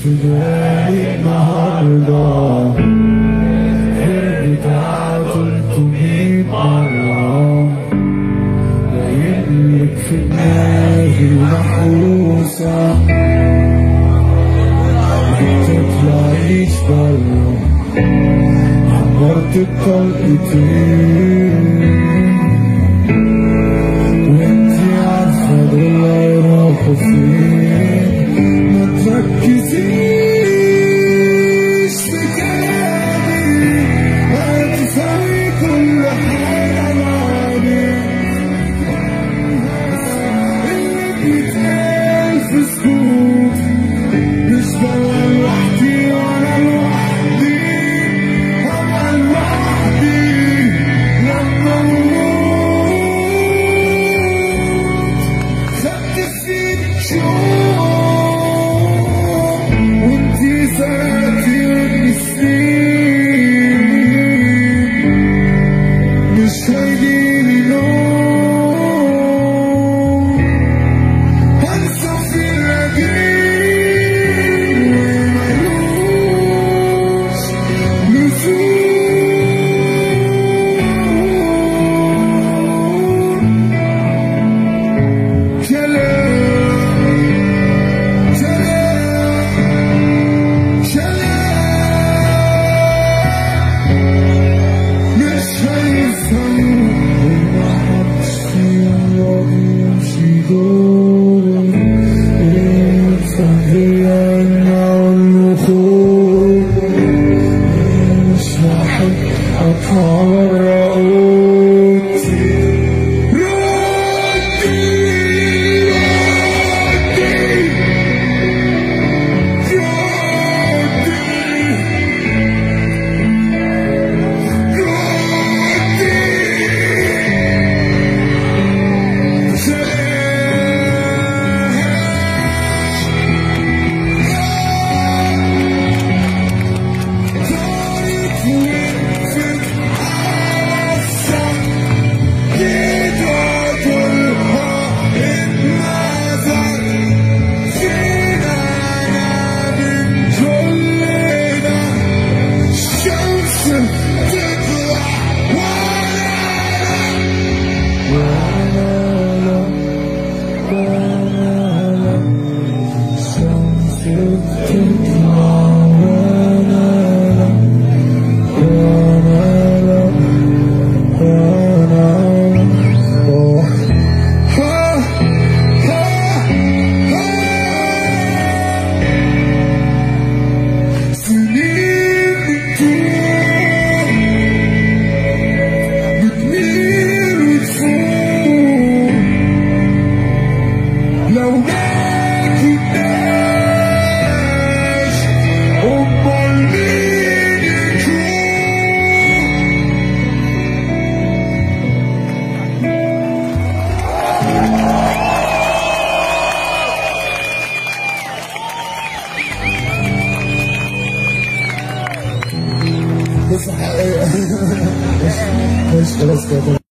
في بالي النهارده غير بتاع 300 مرة باينلك في دماغي محروسة متطلعيش برا عبرت الطلقتين وانتي عارفة دول هيروحوا فين ما تركزيش في كلامي هتفهمي كل حاجة معاني اللي بيتقال في سكوت مش بقى لوحدي وانا لوحدي هبقى لوحدي لما اموت خدت فيك شوق وانتي سايبة